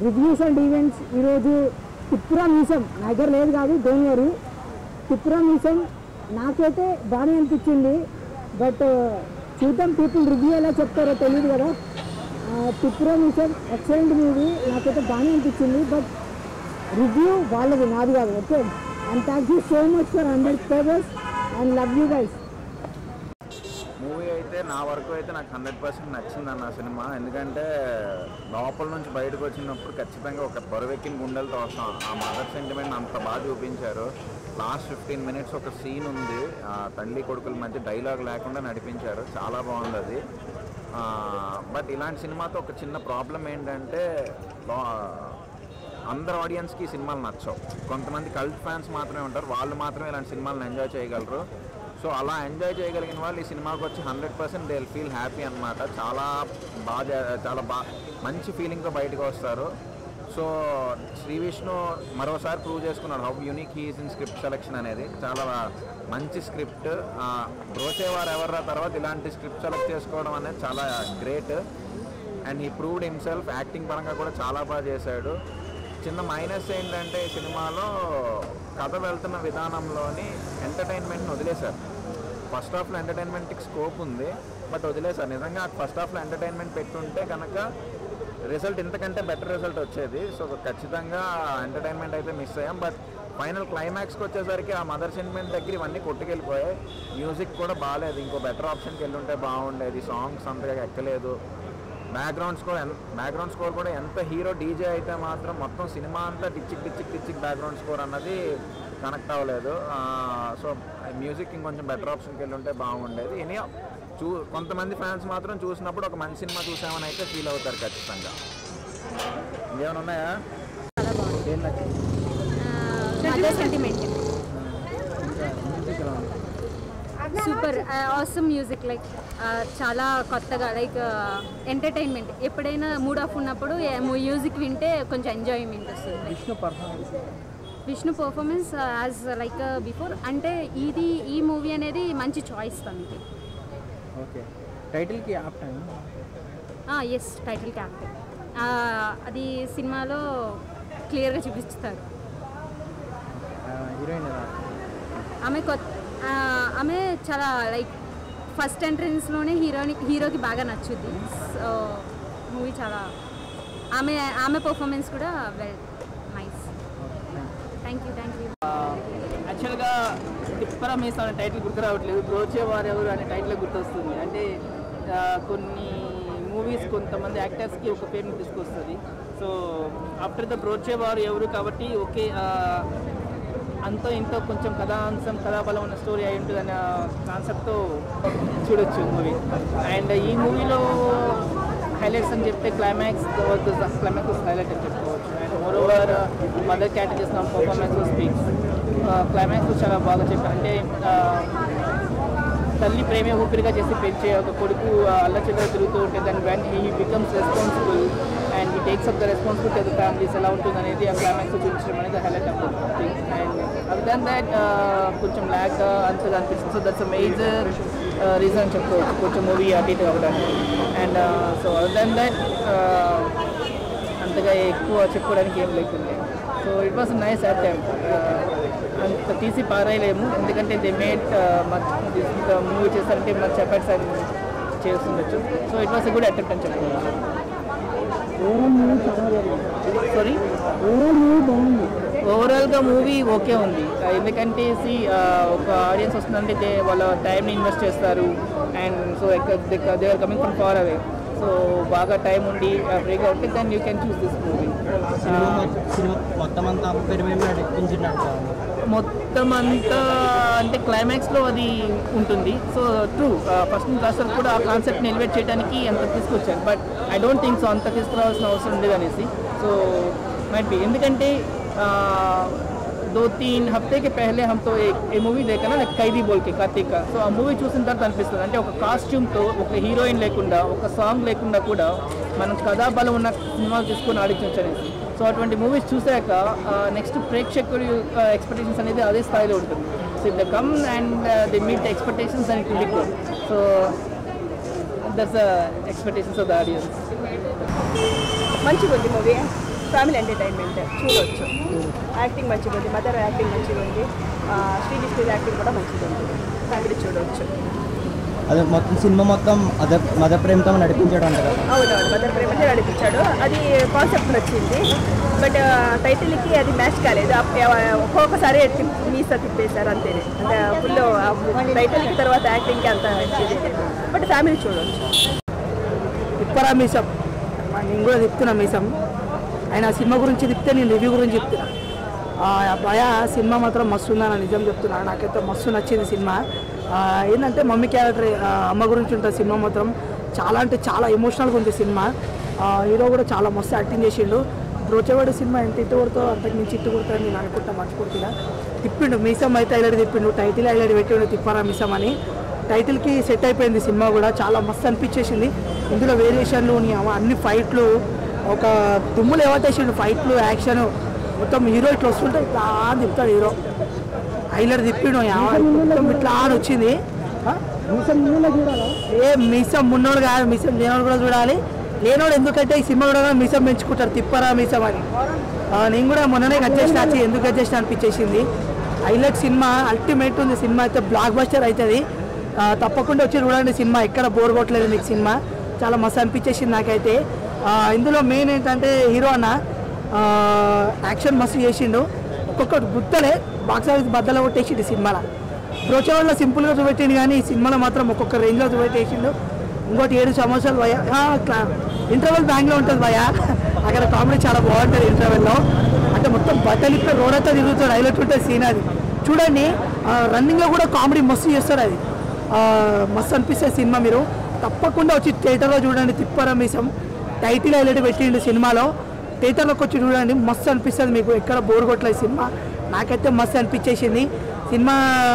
Reviews and events ఈరోజు Tripura museum నా దగ్గర లేదు కాదు డోంట్ వరీ త్రిపుర మ్యూజియం నాకైతే బాగానే అనిపించింది బట్ చూద్దాం పీపుల్ రివ్యూ ఎలా చెప్తారో తెలియదు కదా త్రిపుర మ్యూజియం ఎక్సలెంట్ మూవీ నాకైతే బాగానే అనిపించింది బట్ రివ్యూ వాళ్ళది నాది కాదు okay and thank you so much for hundred papers and love you guys movie అయితే నా వరకు అయితే నాకు హండ్రెడ్ పర్సెంట్ నచ్చింది అన్న సినిమా ఎందుకంటే లోపల నుంచి బయటకు వచ్చినప్పుడు ఖచ్చితంగా ఒక బరువెక్కిన గుండెలతో వస్తాం ఆ మదర్ సెంటిమెంట్ అంత బాగా చూపించారు లాస్ట్ ఫిఫ్టీన్ మినిట్స్ ఒక సీన్ ఉంది ఆ తల్లి కొడుకుల మధ్య డైలాగ్ లేకుండా నడిపించారు చాలా బాగుంది అది బట్ ఇలాంటి సినిమాతో ఒక చిన్న ప్రాబ్లం ఏంటంటే లో- అందరు ఆడియన్స్కి ఈ సినిమాలు నచ్చవు కొంతమంది కల్ట్ ఫ్యాన్స్ మాత్రమే ఉంటారు వాళ్ళు మాత్రమే ఇలాంటి సినిమాలను ఎంజాయ్ చేయగలరు సో అలా ఎంజాయ్ చేయగలిగిన వాళ్ళు ఈ సినిమాకి వచ్చి hundred percent they feel happy అనమాట చాలా బాగా చాలా బా మంచి ఫీలింగ్తో బయటకు వస్తారు సో శ్రీ విష్ణు మరోసారి ప్రూవ్ చేసుకున్నాడు how unique he's in script selection అనేది చాలా మంచి స్క్రిప్ట్ బ్రోచేవారు ఎవర్రా తర్వాత ఇలాంటి స్క్రిప్ట్ సెలెక్ట్ చేసుకోవడం అనేది చాలా గ్రేట్ అండ్ ఈ ప్రూవ్డ్ హిమ్సెల్ఫ్ యాక్టింగ్ పరంగా కూడా చాలా బాగా చేశాడు చిన్న మైనస్ ఏంటంటే ఈ సినిమాలో కథ వెళ్తున్న విధానంలోని ఎంటర్టైన్మెంట్ని వదిలేశారు ఫస్ట్ హాఫ్లో ఎంటర్టైన్మెంట్కి స్కోప్ ఉంది బట్ వదిలేశారు నిజంగా ఫస్ట్ హాఫ్లో ఎంటర్టైన్మెంట్ పెట్టుంటే కనుక రిజల్ట్ ఇంతకంటే బెటర్ రిజల్ట్ వచ్చేది సో ఖచ్చితంగా ఎంటర్టైన్మెంట్ అయితే మిస్ అయ్యాం బట్ ఫైనల్ క్లైమాక్స్కి వచ్చేసరికి ఆ మదర్ సెంటిమెంట్ దగ్గర ఇవన్నీ కొట్టుకెళ్ళిపోయాయి మ్యూజిక్ కూడా బాగాలేదు ఇంకో బెటర్ ఆప్షన్కి వెళ్ళుంటే బాగుండేది సాంగ్స్ అంతగా ఎక్కలేదు బ్యాక్గ్రౌండ్ స్కోర్ బ్యాక్గ్రౌండ్ స్కోర్ కూడా ఎంత హీరో డీజే అయితే మాత్రం మొత్తం సినిమా అంతా టిచ్చిక్ టిచ్చిక్ టిచ్చిక్ బ్యాక్గ్రౌండ్ స్కోర్ అన్నది కనెక్ట్ అవ్వలేదు సో మ్యూజిక్ ఇంకొంచెం బెటర్ ఆప్షన్కి వెళ్ళి ఉంటే బాగుండేది ఎనీ చూ కొంతమంది ఫ్యాన్స్ మాత్రం చూసినప్పుడు ఒక మంచి సినిమా చూసామని అయితే ఫీల్ అవుతారు ఖచ్చితంగా ఇంకేమైనా ఉన్నాయా చాలా బాగుంది ఏం నచ్చింది mother sentiment super awesome music like చాలా కొత్తగా లైక్ ఎంటర్టైన్మెంట్ ఎప్పుడైనా మూడ్ ఆఫ్ ఉన్నప్పుడు మ్యూజిక్ వింటే కొంచెం ఎంజాయ్మెంట్ వస్తుంది Vishnu performance Vishnu performance as like before అంటే ఇది ఈ మూవీ అనేది మంచి చాయిస్ తనకి ఓకే టైటిల్కి ఆప్ టైం ఎస్ టైటిల్ క్యాప్టెన్ అది సినిమాలో క్లియర్గా చూపిస్తారు హీరోయిన్ ఎలా ఆమె కొత్త ఆ, ఆమె చాలా లైక్ ఫస్ట్ ఎంట్రన్స్లోనే హీరోని హీరోకి బాగా నచ్చుద్ది సో మూవీ చాలా ఆమె ఆమె పర్ఫార్మెన్స్ కూడా well nice thank you thank you యాక్చువల్గా తిప్పర మీస్ అనే టైటిల్ గుర్తు రావట్లేదు బ్రోచే వారు ఎవరు అనే టైటిల్ గుర్తొస్తుంది అంటే ఆ, కొన్ని మూవీస్ కొంతమంది యాక్టర్స్కి ఒక పేరుని తీసుకొస్తుంది సో ఆఫ్టర్ ద బ్రోచే వారు ఎవరు కాబట్టి ఓకే ఆ, అంతో ఇంతో కొంచెం కథాంశం కథాబలం ఉన్న స్టోరీ అయి ఉంటుంది అనే కాన్సెప్ట్తో చూడొచ్చు మూవీ అండ్ ఈ మూవీలో హైలైట్స్ అని చెప్తే క్లైమాక్స్ క్లైమాక్స్ హైలైట్ అని చెప్పుకోవచ్చు అండ్ మోర్ ఓవర్ మదర్ క్యాట్ చేసిన పర్ఫార్మెన్స్ స్పీక్స్ క్లైమాక్స్ చాలా బాగా చెప్పారు అంటే ఆ, తల్లి ప్రేమే ఊపిరిగా చేసి పెంచే ఒక కొడుకు అల్లచిల్ల తిరుగుతూ ఉంటే దాని when he becomes responsible and he takes up the responsibility of the families ఎలా ఉంటుంది అనేది ఆ క్లైమాక్స్ చూపించడం అనేది హైలైట్ అవుతుంది అండ్ అదర్ దాన్ దాట్ కొంచెం ల్యాక్ అంతగా అనిపిస్తుంది so that's a major reason చెప్పుకోవచ్చు కొంచెం మూవీ అటు ఇటు అవ్వడానికి and so other than that అంతగా ఎక్కువ చెప్పుకోవడానికి ఏం లేకుండే so it was nice attempt అంత తీసి పారేయలేము ఎందుకంటే దే మేడ్ మూవీ చేస్తారంటే మంచి ఎఫర్ట్స్ అని చేస్తుండొచ్చు so it was a good attempt అని చెప్పుకోవచ్చు సారీ ఓవరాల్గా మూవీ ఓకే ఉంది ఆ, ఎందుకంటే సి ఒక ఆడియన్స్ వస్తుందంటే దే వాళ్ళ టైంని ఇన్వెస్ట్ చేస్తారు and so they are coming from far away so బాగా టైం ఉండి ఫ్రీగా ఉంటే then you can choose this movie సినిమా సినిమా మొత్తం అంతా పేరు మేము నడిపించినట్టు మొత్తం అంతా అంటే క్లైమాక్స్లో అది ఉంటుంది సో ట్రూ ఫస్ట్ క్లాస్ కూడా ఆ కాన్సెప్ట్ని ఎలివేట్ చేయడానికి అంత తీసుకొచ్చారు but I don't think so అంత తీసుకురావాల్సిన అవసరం ఉండదు అనేసి సో మైట్ బి ఎందుకంటే दो तीन हफ्ते के पहले हम तो एक ఏ మూవీ देखा ना ఖైదీ బోల్ కే కార్తీక్ సో ఆ మూవీ చూసిన తర్వాత అనిపిస్తుంది అంటే ఒక కాస్ట్యూమ్తో ఒక హీరోయిన్ లేకుండా ఒక సాంగ్ లేకుండా కూడా మనం కథాబలం ఉన్న సినిమాలు తీసుకొని ఆడించవచ్చు అనేసి సో అటువంటి మూవీస్ చూశాక నెక్స్ట్ ప్రేక్షకుడి ఎక్స్పెక్టేషన్స్ అనేది అదే స్థాయిలో ఉంటుంది so if they come and they meet expectations and it good so that's the expectations of the audience మంచిగా ఉంది మూవీ ఫ్యామిలీ ఎంటర్టైన్మెంట్ చూడొచ్చు యాక్టింగ్ మంచిగా ఉంది మదర్ యాక్టింగ్ మంచిగా ఉంది ఆ, శ్రీనిష్ఠి యాక్టింగ్ కూడా మంచిగా ఉంది ఫ్యామిలీ చూడొచ్చు అదే మొత్తం సినిమా మొత్తం అదే మద ప్రేమతో నడిపించాడు అంట కదా అవునవును మదర్ ప్రేమనే నడిపించాడు అది కాన్సెప్ట్ నచ్చింది బట్ టైటిల్కి అది మ్యాచ్ కాలేదు అప్- ఒక్కొక్కసారి తిప్- మీసా తిప్పేశారు అంతేనే అంటే ఫుల్ టైటిల్కి తర్వాత యాక్టింగ్కి అంత ఇది లేదు బట్ ఫ్యామిలీ చూడొచ్చు తిప్పరా మీసం మా నేను కూడా చెప్తున్నా మీసం ఆయన సినిమా గురించి చెప్తే నేను రివ్యూ గురించి చెప్తున్నా ఆ, భయ సినిమా మాత్రం మస్తు ఉందని నిజం చెప్తున్నా నాకైతే మస్తు నచ్చింది సినిమా ఆ, ఏంటంటే మమ్మీ క్యారెక్టర్ ఆ, అమ్మ గురించి ఉంటుంది సినిమా మాత్రం చాలా అంటే చాలా ఎమోషనల్గా ఉంది సినిమా ఆ, హీరో కూడా చాలా మస్తు యాక్టింగ్ చేసిండు బ్రోచేవాడి సినిమా ఎంత ఇట్టు కొడుతో అంతకు మించి ఇట్టు కొడతారని నేను అనుకుంటా మర్చిపోతున్నా తిప్పిండు మీసం అయితే హైలైట్ తిప్పిండు టైటిల్ హైలైట్ పెట్టిండు తిప్పారా మీసం అని టైటిల్కి సెట్ అయిపోయింది సినిమా కూడా చాలా మస్తు అనిపించేసింది ఇందులో వేరియేషన్లు నీ అవ- అన్ని ఫైట్లు ఒక దుమ్ములు ఏవటేసిండు ఫైట్లు యాక్షన్ మొత్తం హీరో ఇట్లా వస్తుంటే ఇట్లా అని తిప్పుతాడు హీరో హైలైట్ తిప్పిండు యా, మొత్తం ఇట్లా అని వచ్చింది ఆ? మీసం నీళ్ళ చూడాలా ఏ మీసం ఉన్నోడు కాదు మీసం లేనోడు కూడా చూడాలి లేనోడు ఎందుకంటే ఈ సినిమా కూడా మీసం పెంచుకుంటారు తిప్పరా మీసం అని ఆ, నేను కూడా మొన్ననే కట్ చేసిన వచ్చి ఎందుకు కట్ చేసిన అనిపించేసింది హైలైట్ సినిమా అల్టిమేట్ ఉంది సినిమా అయితే బ్లాక్ బస్టర్ అవుతుంది ఆ, తప్పకుండా వచ్చి చూడండి సినిమా ఎక్కడ బోర్ కొట్టలేదు మీకు సినిమా చాలా మస్తు అనిపించేసింది నాకైతే ఆ, ఇందులో మెయిన్ ఏంటంటే హీరో అన్న ఆ, యాక్షన్ మస్తు చేసిండు ఒక్కొక్కటి గుర్తలే బాక్స్ ఆఫీస్ బద్దలు కొట్టేసిండు ఈ సినిమాలో బ్రోచవాళ్ళ సింపుల్గా చూపెట్టిండు కానీ ఈ సినిమాలో మాత్రం ఒక్కొక్క రేంజ్లో చూపెట్టేసిండు ఇంకోటి ఏడు సంవత్సరాలు భయ ఇంటర్వెల్ బ్యాంక్లో ఉంటుంది భయ అక్కడ కామెడీ చాలా బాగుంటుంది ఇంటర్వెల్లో అంటే మొత్తం బట్టలు ఇప్పుడు రోడ్ అంతా తిరుగుతాడు హైలైట్ ఉంటుంది సీన్ అది చూడండి రన్నింగ్లో కూడా కామెడీ మస్తు చేస్తారు అది ఆ, మస్తు అనిపిస్తుంది సినిమా మీరు తప్పకుండా వచ్చి థియేటర్లో చూడండి తిప్పరా మీసం టైటిల్ హైలైట్ పెట్టిండు సినిమాలో థియేటర్లోకి వచ్చి చూడండి మస్తు అనిపిస్తుంది మీకు ఎక్కడ బోర్ కొట్టలేదు సినిమా నాకైతే మస్తు అనిపించేసింది సినిమా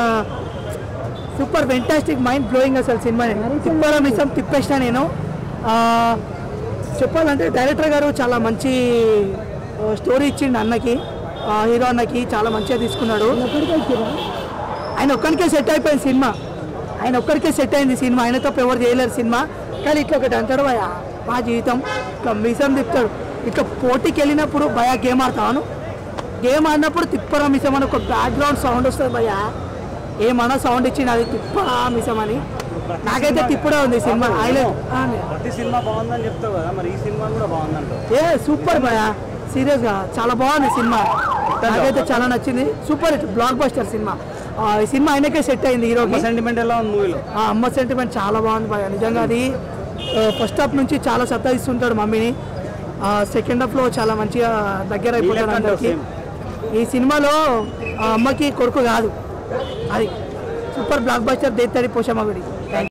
సూపర్ ఫెంటాస్టిక్ మైండ్ బ్లోయింగ్ అసలు సినిమా తిప్పాల మిసం తిప్పేసిన నేను ఆ, చెప్పాలంటే డైరెక్టర్ గారు చాలా మంచి స్టోరీ ఇచ్చిండు అన్నకి ఆ, హీరో అన్నకి చాలా మంచిగా తీసుకున్నాడు ఎప్పటికీ వచ్చిరా ఆయన ఒక్కరికే సెట్ అయిపోయింది సినిమా ఆయన ఒక్కరికే సెట్ అయింది సినిమా ఆయన తప్ప ఎవరు చేయలేరు సినిమా కానీ ఇట్లా ఒకటి అంటాడు భయ మా జీవితం ఇట్లా మిసం తిప్పుతాడు ఇట్లా పోటీకి వెళ్ళినప్పుడు భయ గేమ్ ఆడతాను గేమ్ ఆడినప్పుడు తిప్పరా మిసం అని ఒక బ్యాక్గ్రౌండ్ సౌండ్ వస్తుంది భయ ఏమన్నా సౌండ్ ఇచ్చింది అది తిప్పరా మిసం అని నాకైతే తిప్పుడే ఉంది సినిమా హైలైట్ ప్రతి సినిమా బాగుందని చెప్తావు కదా మరి ఈ సినిమా కూడా బాగుందంట ఏ సూపర్ భయ సీరియస్ గా చాలా బాగుంది సినిమా నాకైతే చాలా నచ్చింది సూపర్ హిట్ బ్లాక్ బస్టర్ సినిమా ఆ, ఈ సినిమా ఆయనకే సెట్ అయింది హీరోకి సెంటిమెంట్ ఎలా ఉంది మూవీలో ఆ అమ్మ సెంటిమెంట్ చాలా బాగుంది భయ నిజంగా అది ఫస్ట్ హాఫ్ నుంచి చాలా సతాయిస్తుంటాడు మమ్మీని సెకండ్ హాఫ్లో చాలా మంచిగా దగ్గర అయిపోతాడు లెక్క అందరికి అంటావు ఈ సినిమాలో ఆ అమ్మకి కొడుకు కాదు అది సూపర్ బ్లాక్ బస్టర్ దేత్తడి పోషమ్మ గుడి థ్యాంక్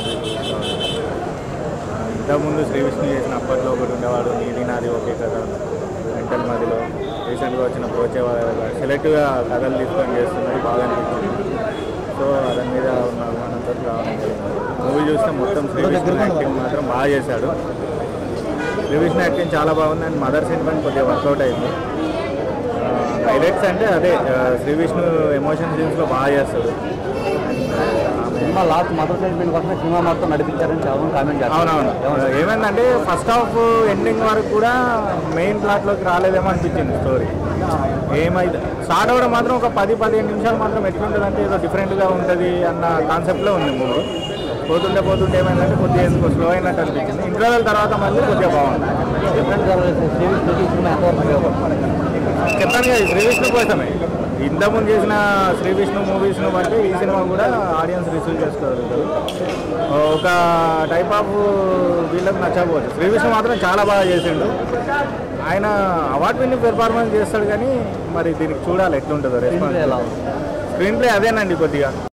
ఇంతకుముందు శ్రీ విష్ణు చేసిన అప్పట్లో ఒకటి ఉండేవాడు నీది నాది ఒకే కథ మెంటల్ మదిలో రీసెంట్గా వచ్చిన ప్రోచే సెలెక్ట్గా కథలు తీసుకొని చేస్తున్నది బాగా అనిపించింది సో దాని మీద ఉన్న అభిమానంతో రావడం జరిగింది మూవీ చూస్తే మొత్తం శ్రీ విష్ణు యాక్టింగ్ మాత్రం బాగా చేశాడు శ్రీ విష్ణు యాక్టింగ్ చాలా బాగుంది అండ్ మదర్ సెంటిమెంట్ కొద్దిగా వర్కౌట్ అయింది హైలైట్స్ అంటే అదే ఆ, శ్రీ విష్ణు ఎమోషన్ సీన్స్లో బాగా చేస్తాడు సినిమా లాస్ట్ మదర్ సెంటిమెంట్ కోసం సినిమా మొత్తం నడిపించారని చాలా మంది కామెంట్ అవునవును ఏమైందంటే ఫస్ట్ హాఫ్ ఎండింగ్ వరకు కూడా మెయిన్ ప్లాట్లోకి రాలేదేమో అనిపించింది స్టోరీ ఏమైంది స్టార్ట్ అవ్వడం మాత్రం ఒక పది పదిహేను నిమిషాలు మాత్రం ఎట్లుంటుంది అంటే ఏదో డిఫరెంట్గా ఉంటుంది అన్న కాన్సెప్ట్లో ఉంది మూవీ పోతుంటే పోతుంటే ఏమైందంటే కొద్దిగా ఎందుకో స్లో అయినట్టు అనిపించింది ఇంటర్వెల్ తర్వాత మళ్ళీ కొద్దిగా బాగుంది డిఫరెంట్ సినిమా ఎంతవరకు చెప్పాను కదా శ్రీ విష్ణు కోసమే ఇంతకుముందు చేసిన శ్రీ విష్ణు మూవీస్ను బట్టి ఈ సినిమా కూడా ఆడియన్స్ రిసీవ్ చేసుకోగలుగుతారు ఒక టైప్ ఆఫ్ వీళ్ళకి నచ్చకపోవచ్చు శ్రీ విష్ణు మాత్రం చాలా బాగా చేసిండు ఆయన అవార్డ్ విన్నింగ్ పెర్ఫార్మెన్స్ చేస్తాడు కానీ మరి దీనికి చూడాలి ఎట్లుంటుందో రెస్పాన్స్ ఎలా స్క్రీన్ ప్లే అదేనండి కొద్దిగా